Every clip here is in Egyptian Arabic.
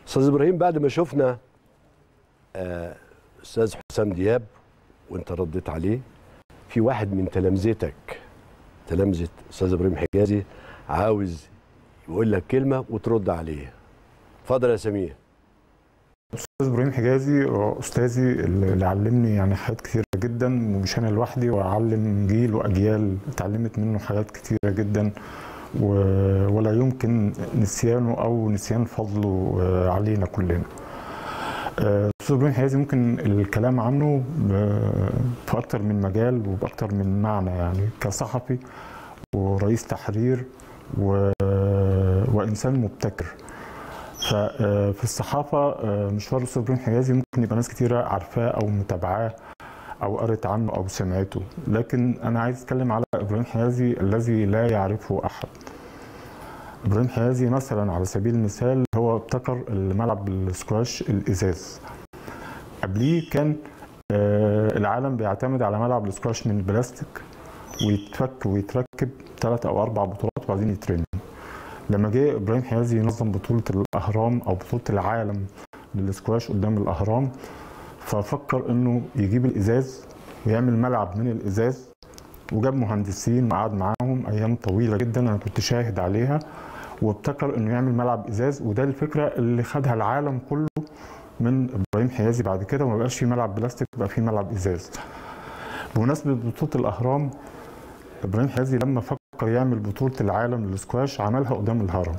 استاذ ابراهيم بعد ما شفنا آه، استاذ حسام دياب وانت رديت عليه في واحد من تلامذتك تلامذه استاذ ابراهيم حجازي عاوز يقول لك كلمه وترد عليه اتفضل يا سمير استاذ ابراهيم حجازي هو استاذي اللي علمني يعني حاجات كتيره جدا ومش انا لوحدي وعلم جيل واجيال اتعلمت منه حاجات كتيره جدا و- ولا يمكن نسيانه او نسيان فضله آه، علينا كلنا. آه، استاذ ابراهيم حجازي ممكن الكلام عنه ب- في اكتر من مجال وباكتر من معنى يعني كصحفي ورئيس تحرير و... وانسان مبتكر. ففي الصحافه آه، مشوار الاستاذ ابراهيم حجازي ممكن يبقى ناس كتيره عارفاه او متابعاه او قرت عنه او سمعته لكن انا عايز اتكلم على ابراهيم حجازي الذي لا يعرفه احد ابراهيم حجازي مثلا على سبيل المثال هو ابتكر الملعب السكواش الازاز قبليه كان آه، العالم بيعتمد على ملعب السكواش من البلاستيك ويتفك ويتركب ثلاث او اربع بطولات وبعدين يترمي لما جه ابراهيم حجازي ينظم بطوله الاهرام او بطوله العالم للسكواش قدام الاهرام ففكر انه يجيب الازاز ويعمل ملعب من الازاز وجاب مهندسين وقعد معاهم ايام طويله جدا انا كنت شاهد عليها وابتكر انه يعمل ملعب ازاز وده الفكره اللي خدها العالم كله من ابراهيم حجازي بعد كده وما بقاش في ملعب بلاستيك بقى في ملعب ازاز بمناسبه بطوله الاهرام ابراهيم حجازي لما فكر يعمل بطوله العالم للسكواش عملها قدام الهرم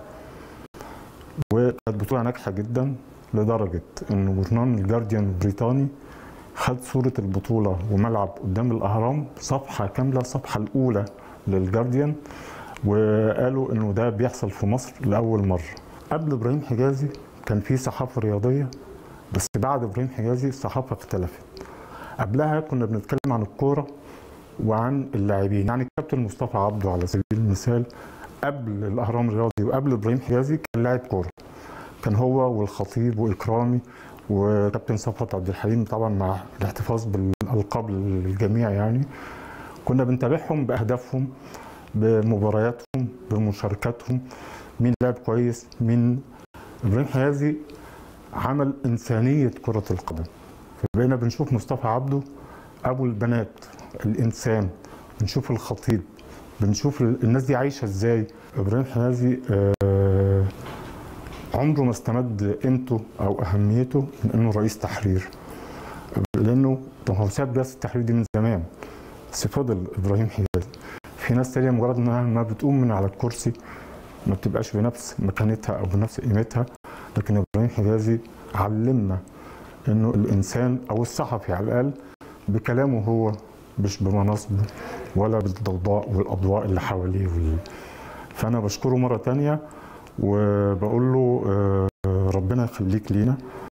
وكانت بطوله ناجحه جدا لدرجه ان جورنال الجارديان البريطاني خد صوره البطوله وملعب قدام الاهرام صفحه كامله الصفحه الاولى للجارديان وقالوا انه ده بيحصل في مصر لاول مره قبل ابراهيم حجازي كان في صحافه رياضيه بس بعد ابراهيم حجازي الصحافه اختلفت قبلها كنا بنتكلم عن الكوره وعن اللاعبين يعني الكابتن مصطفى عبده على سبيل المثال قبل الاهرام الرياضي وقبل ابراهيم حجازي كان لاعب كوره كان هو والخطيب واكرامي وكابتن صفوت عبد الحليم طبعا مع الاحتفاظ بالالقاب للجميع يعني كنا بنتابعهم باهدافهم بمبارياتهم بمشاركاتهم مين لعب كويس مين ابراهيم حجازي عمل انسانيه كره القدم فبقينا بنشوف مصطفى عبده ابو البنات الانسان بنشوف الخطيب بنشوف الناس دي عايشه ازاي ابراهيم حجازي آه عمره ما استمد قيمته او اهميته من انه رئيس تحرير لانه طب هو ساب رئاسه التحرير دي من زمان بس فضل ابراهيم حجازي في ناس تانية مجرد انها ما بتقوم من على الكرسي ما بتبقاش بنفس مكانتها او بنفس قيمتها لكن ابراهيم حجازي علمنا انه الانسان او الصحفي على الاقل بكلامه هو مش بمناصبه ولا بالضوضاء والاضواء اللي حواليه وال... فانا بشكره مره تانية وبقول له آه، ربنا يخليك لينا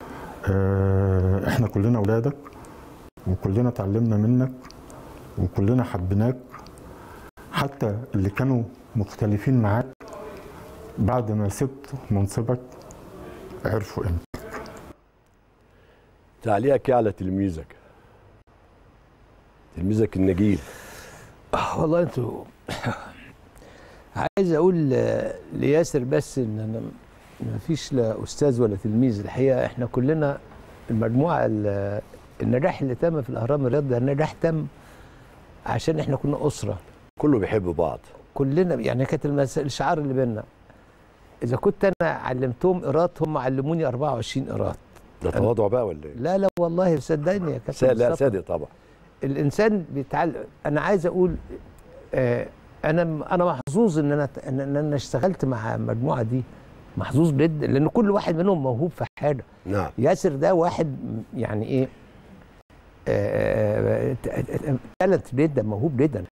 آه، احنا كلنا اولادك وكلنا اتعلمنا منك وكلنا حبيناك حتى اللي كانوا مختلفين معاك بعد ما سبت منصبك عرفوا انت تعليقك إيه على تلميذك تلميذك النجيب آه، والله انتوا عايز اقول آه، لياسر بس ان انا ما فيش لا استاذ ولا تلميذ الحقيقه احنا كلنا المجموعه ال- النجاح اللي تم في الاهرام الرياضي ده نجاح تم عشان احنا كنا اسره كله بيحب بعض كلنا يعني كانت المس- الشعار اللي بينا اذا كنت انا علمتهم قراط هم علموني 24 قراط ده تواضع بقى ولا ايه؟ لا لا والله صدقني يا كابتن سا- لا مصطفى. صادق طبعا الانسان بيتعلم انا عايز اقول آه، انا انا محظوظ ان انا ان إن انا اشتغلت مع المجموعه دي محظوظ جدا لان كل واحد منهم موهوب في حاجه نعم ياسر ده واحد يعني ايه تالنت جدا موهوب جدا